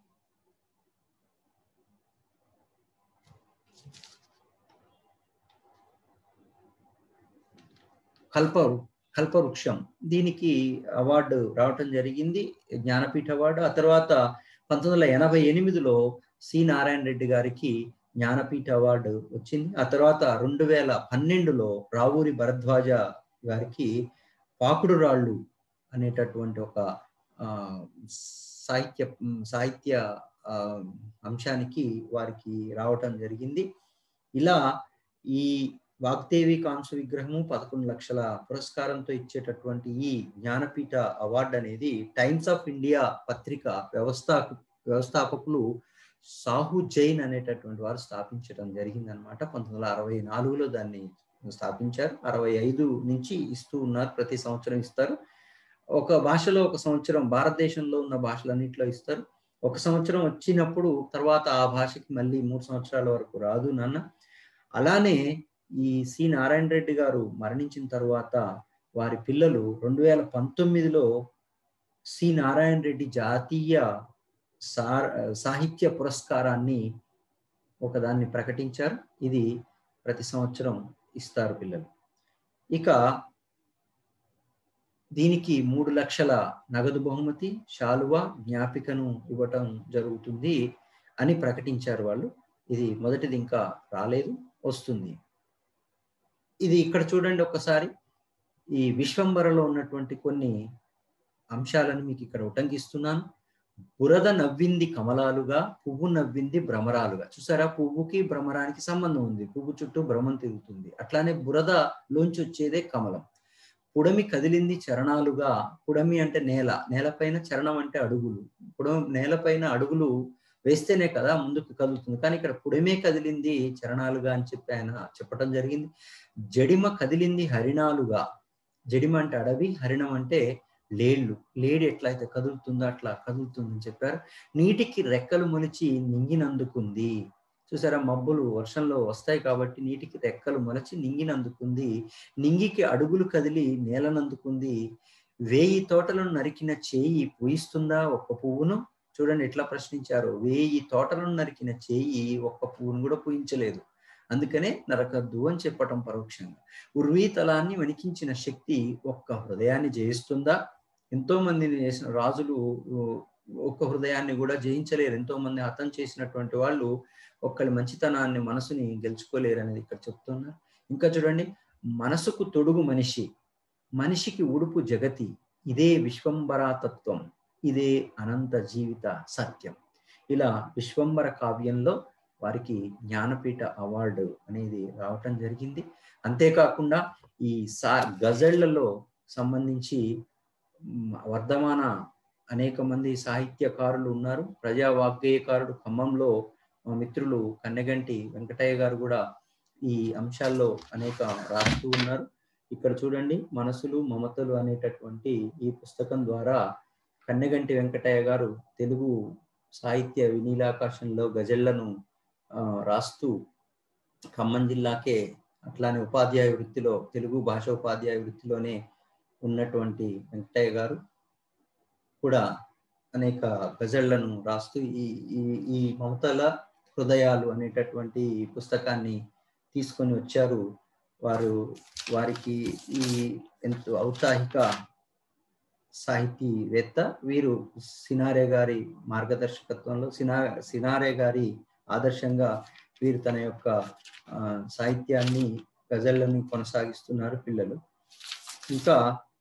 కల్ప కల్పవృక్షం దీనికి అవార్డు రావటం జరిగింది జ్ఞానపీఠ అవార్డు ఆ తర్వాత పంతొమ్మిది వందల ఎనభై ఎనిమిదిలో సి నారాయణ రెడ్డి గారికి జ్ఞానపీఠ అవార్డు వచ్చింది ఆ తర్వాత రెండు వేల పన్నెండులో రావూరి భరద్వాజ గారికి పాకుడు రాళ్ళు అనేటటువంటి ఒక సాహిత్య సాహిత్య అంశానికి వారికి రావటం జరిగింది ఇలా ఈ వాగ్దేవి కాంస విగ్రహము పదకొండు లక్షల పురస్కారంతో ఇచ్చేటటువంటి ఈ జ్ఞానపీఠ అవార్డు అనేది టైమ్స్ ఆఫ్ ఇండియా పత్రిక వ్యవస్థా వ్యవస్థాపకులు సాహు జైన్ అనేటటువంటి వారు స్థాపించడం జరిగింది అనమాట పంతొమ్మిది వందల అరవై నాలుగులో దాన్ని స్థాపించారు అరవై ఐదు నుంచి ఇస్తూ ఉన్నారు ప్రతి సంవత్సరం ఇస్తారు ఒక భాషలో ఒక సంవత్సరం భారతదేశంలో ఉన్న భాషలన్నింటిలో ఇస్తారు ఒక సంవత్సరం వచ్చినప్పుడు తర్వాత ఆ భాషకి మళ్ళీ మూడు సంవత్సరాల వరకు రాదు నాన్న అలానే ఈ సి నారాయణ రెడ్డి గారు మరణించిన తర్వాత వారి పిల్లలు రెండు వేల పంతొమ్మిదిలో సి నారాయణ రెడ్డి జాతీయ సాహిత్య పురస్కారాన్ని ఒకదాన్ని ప్రకటించారు ఇది ప్రతి సంవత్సరం ఇస్తారు పిల్లలు ఇక దీనికి మూడు లక్షల నగదు బహుమతి శాలువ జ్ఞాపికను ఇవ్వటం జరుగుతుంది అని ప్రకటించారు వాళ్ళు ఇది మొదటిది ఇంకా రాలేదు వస్తుంది ఇది ఇక్కడ చూడండి ఒకసారి ఈ విశ్వంబరలో ఉన్నటువంటి కొన్ని అంశాలను మీకు ఇక్కడ ఉటంకిస్తున్నాను బురద నవ్వింది కమలాలుగా పువ్వు నవ్వింది భ్రమరాలుగా చూసారా పువ్వుకి భ్రమరానికి సంబంధం ఉంది పువ్వు చుట్టూ భ్రమం తిరుగుతుంది అట్లానే బురద లోంచి వచ్చేదే కమలం పుడమి కదిలింది చరణాలుగా పుడమి అంటే నేల నేలపైన చరణం అంటే అడుగులు పుడమి నేలపైన అడుగులు వేస్తేనే కదా ముందుకు కదులుతుంది కానీ ఇక్కడ పుడమే కదిలింది చరణాలుగా అని చెప్పి ఆయన చెప్పడం జరిగింది జడిమ కదిలింది హరిణాలుగా జడిమ అంటే అడవి హరిణం అంటే లేళ్ళు లేడి ఎట్లయితే కదులుతుందో అట్లా కదులుతుందని చెప్పారు నీటికి రెక్కలు మొలిచి నింగినందుకుంది చూసారా మబ్బులు వర్షంలో వస్తాయి కాబట్టి నీటికి రెక్కలు మొలచి నింగినందుకుంది నింగికి అడుగులు కదిలి నేలనందుకుంది వేయి తోటలను నరికిన చేయి పూయిస్తుందా ఒక్క పువ్వును చూడండి ఎట్లా ప్రశ్నించారు వేయి తోటలను నరికిన చేయి ఒక్క పువ్వును కూడా పూయించలేదు అందుకనే నరకద్దు అని చెప్పటం పరోక్షంగా ఉర్వీతలాన్ని వణికించిన శక్తి ఒక్క హృదయాన్ని జయిస్తుందా ఎంతో మందిని చేసిన రాజులు ఒక్క హృదయాన్ని కూడా జయించలేరు ఎంతో మంది హతం చేసినటువంటి వాళ్ళు ఒక్కరి మంచితనాన్ని మనసుని గెలుచుకోలేరు అనేది ఇక్కడ చెప్తున్నారు ఇంకా చూడండి మనసుకు తొడుగు మనిషి మనిషికి ఉడుపు జగతి ఇదే విశ్వంబరాతత్వం ఇదే అనంత జీవిత సత్యం ఇలా విశ్వంబర కావ్యంలో వారికి జ్ఞానపీఠ అవార్డు అనేది రావటం జరిగింది అంతేకాకుండా ఈ సా గజళ్లలో సంబంధించి వర్ధమాన అనేక మంది సాహిత్యకారులు ఉన్నారు ప్రజా వాగ్గేయకారుడు ఖమ్మంలో మా మిత్రులు కన్నెగంటి వెంకటయ్య గారు కూడా ఈ అంశాల్లో అనేక రాస్తూ ఉన్నారు ఇక్కడ చూడండి మనసులు మమతలు అనేటటువంటి ఈ పుస్తకం ద్వారా కన్నెగంటి వెంకటయ్య గారు తెలుగు సాహిత్య వినీలాకాశంలో గజళ్లను రాస్తూ ఖమ్మం జిల్లాకే అట్లానే ఉపాధ్యాయ వృత్తిలో తెలుగు భాష ఉపాధ్యాయ వృత్తిలోనే ఉన్నటువంటి వెంకటయ్య గారు కూడా అనేక గజళ్లను రాస్తూ ఈ ఈ ఈ మమతల హృదయాలు అనేటటువంటి పుస్తకాన్ని తీసుకొని వచ్చారు వారు వారికి ఈ ఎంతో ఔత్సాహిక సాహితీవేత్త వీరు సినారే గారి మార్గదర్శకత్వంలో సినా సినారే గారి ఆదర్శంగా వీరు తన యొక్క సాహిత్యాన్ని గజళ్ళని కొనసాగిస్తున్నారు పిల్లలు ఇంకా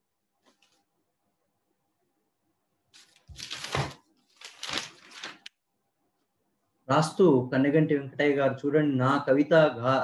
రాస్తూ కన్నెగంటి వెంకటయ్య గారు చూడండి నా కవిత గా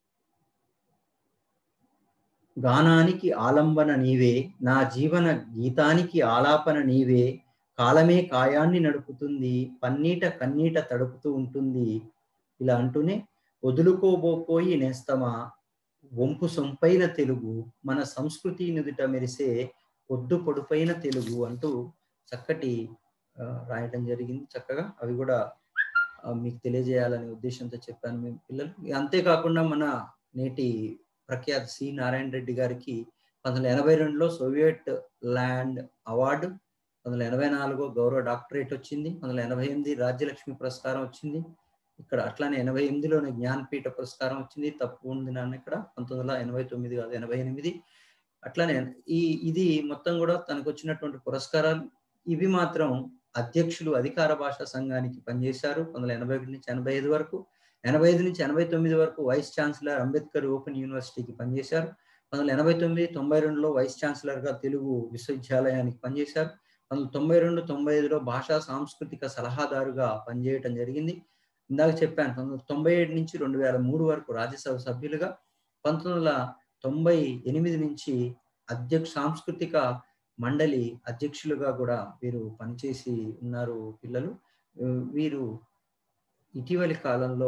గానానికి ఆలంబన నీవే నా జీవన గీతానికి ఆలాపన నీవే కాలమే కాయాన్ని నడుపుతుంది పన్నీట కన్నీట తడుపుతూ ఉంటుంది ఇలా అంటూనే వదులుకోబోపోయి నేస్తమా వంపు సొంపైన తెలుగు మన సంస్కృతి నుదుట మెరిసే పొద్దు పొడుపైన తెలుగు అంటూ చక్కటి రాయటం జరిగింది చక్కగా అవి కూడా మీకు తెలియజేయాలనే ఉద్దేశంతో చెప్పాను మేము పిల్లలు అంతేకాకుండా మన నేటి ప్రఖ్యాత సి నారాయణ రెడ్డి గారికి పంతొమ్మిది ఎనభై రెండులో సోవియట్ ల్యాండ్ అవార్డు పంతొమ్మిది ఎనభై నాలుగో గౌరవ డాక్టరేట్ వచ్చింది పంతొమ్మిది ఎనభై ఎనిమిది రాజ్యలక్ష్మి పురస్కారం వచ్చింది ఇక్కడ అట్లానే ఎనభై ఎనిమిదిలోనే జ్ఞానపీఠ పురస్కారం వచ్చింది తప్పు ఉంది నాన్న ఇక్కడ పంతొమ్మిది వందల ఎనభై తొమ్మిది కాదు ఎనభై ఎనిమిది అట్లానే ఈ ఇది మొత్తం కూడా తనకు వచ్చినటువంటి పురస్కారాలు ఇవి మాత్రం అధ్యక్షులు అధికార భాషా సంఘానికి పనిచేశారు పంతొమ్మిది ఎనభై ఒకటి నుంచి ఎనభై ఐదు వరకు ఎనభై ఐదు నుంచి ఎనభై తొమ్మిది వరకు వైస్ ఛాన్సలర్ అంబేద్కర్ ఓపెన్ యూనివర్సిటీకి పనిచేశారు పంతొమ్మిది ఎనభై తొమ్మిది తొంభై రెండులో వైస్ ఛాన్సలర్గా తెలుగు విశ్వవిద్యాలయానికి పనిచేశారు పంతొమ్మిది తొంభై రెండు తొంభై ఐదులో భాషా సాంస్కృతిక సలహాదారుగా పనిచేయటం జరిగింది ఇందాక చెప్పాను పంతొమ్మిది తొంభై ఏడు నుంచి రెండు వేల మూడు వరకు రాజ్యసభ సభ్యులుగా పంతొమ్మిది వందల తొంభై ఎనిమిది నుంచి అధ్యక్ష సాంస్కృతిక మండలి అధ్యక్షులుగా కూడా వీరు పనిచేసి ఉన్నారు పిల్లలు వీరు ఇటీవలి కాలంలో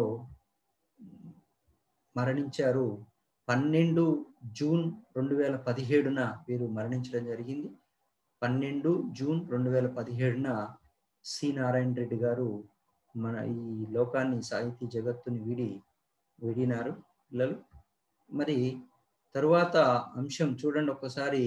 మరణించారు పన్నెండు జూన్ రెండు వేల పదిహేడున వీరు మరణించడం జరిగింది పన్నెండు జూన్ రెండు వేల పదిహేడున సి నారాయణ రెడ్డి గారు మన ఈ లోకాన్ని సాహితీ జగత్తుని వీడి విడినారు పిల్లలు మరి తరువాత అంశం చూడండి ఒకసారి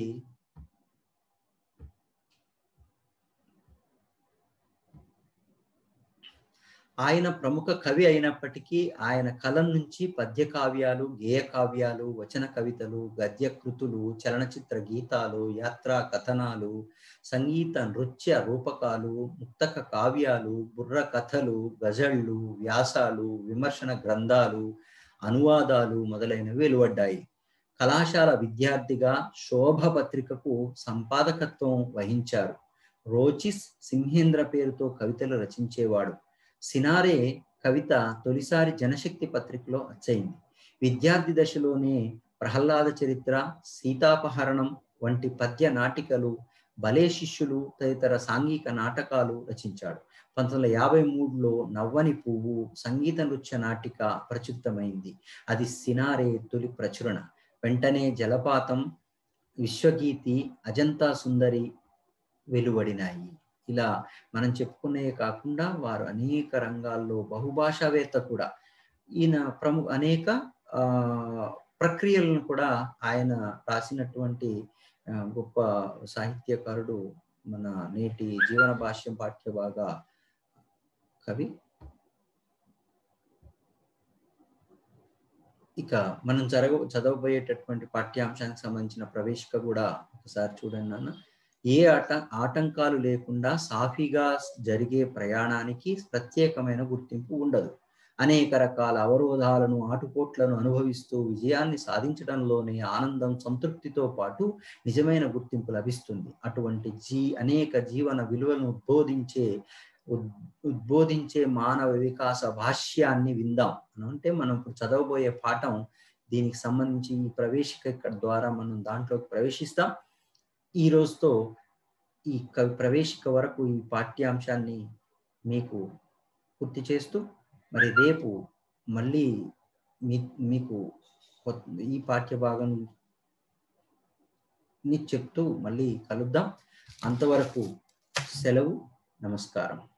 ఆయన ప్రముఖ కవి అయినప్పటికీ ఆయన కలం నుంచి పద్య కావ్యాలు గేయ కావ్యాలు వచన కవితలు గద్య కృతులు చలనచిత్ర గీతాలు యాత్రా కథనాలు సంగీత నృత్య రూపకాలు ముక్తక కావ్యాలు బుర్ర కథలు గజళ్ళు వ్యాసాలు విమర్శన గ్రంథాలు అనువాదాలు మొదలైనవి వెలువడ్డాయి కళాశాల విద్యార్థిగా శోభ పత్రికకు సంపాదకత్వం వహించారు రోచిస్ సింహేంద్ర పేరుతో కవితలు రచించేవాడు సినారే కవిత తొలిసారి జనశక్తి పత్రికలో అచ్చయింది విద్యార్థి దశలోనే ప్రహ్లాద చరిత్ర సీతాపహరణం వంటి పద్య నాటికలు బలే శిష్యులు తదితర సాంఘిక నాటకాలు రచించాడు పంతొమ్మిది వందల యాభై మూడులో నవ్వని పువ్వు సంగీత నృత్య నాటిక ప్రచురితమైంది అది సినారే తొలి ప్రచురణ వెంటనే జలపాతం విశ్వగీతి అజంతా సుందరి వెలువడినాయి ఇలా మనం చెప్పుకునే కాకుండా వారు అనేక రంగాల్లో బహుభాషావేత్త కూడా ఈయన ప్రముఖ అనేక ఆ ప్రక్రియలను కూడా ఆయన రాసినటువంటి గొప్ప సాహిత్యకారుడు మన నేటి జీవన భాష్యం పాఠ్య బాగా కవి ఇక మనం జరగ చదవబోయేటటువంటి పాఠ్యాంశానికి సంబంధించిన ప్రవేశిక కూడా ఒకసారి చూడండి నాన్న ఏ ఆట ఆటంకాలు లేకుండా సాఫీగా జరిగే ప్రయాణానికి ప్రత్యేకమైన గుర్తింపు ఉండదు అనేక రకాల అవరోధాలను ఆటుపోట్లను అనుభవిస్తూ విజయాన్ని సాధించడంలోనే ఆనందం సంతృప్తితో పాటు నిజమైన గుర్తింపు లభిస్తుంది అటువంటి జీ అనేక జీవన విలువలను ఉద్బోధించే ఉద్బోధించే మానవ వికాస భాష్యాన్ని విందాం అంటే మనం ఇప్పుడు చదవబోయే పాఠం దీనికి సంబంధించి ఈ ప్రవేశిక ఇక్కడ ద్వారా మనం దాంట్లోకి ప్రవేశిస్తాం ఈ రోజుతో ఈ కవి ప్రవేశిక వరకు ఈ పాఠ్యాంశాన్ని మీకు పూర్తి చేస్తూ మరి రేపు మళ్ళీ మీ మీకు ఈ పాఠ్య భాగం చెప్తూ మళ్ళీ కలుద్దాం అంతవరకు సెలవు నమస్కారం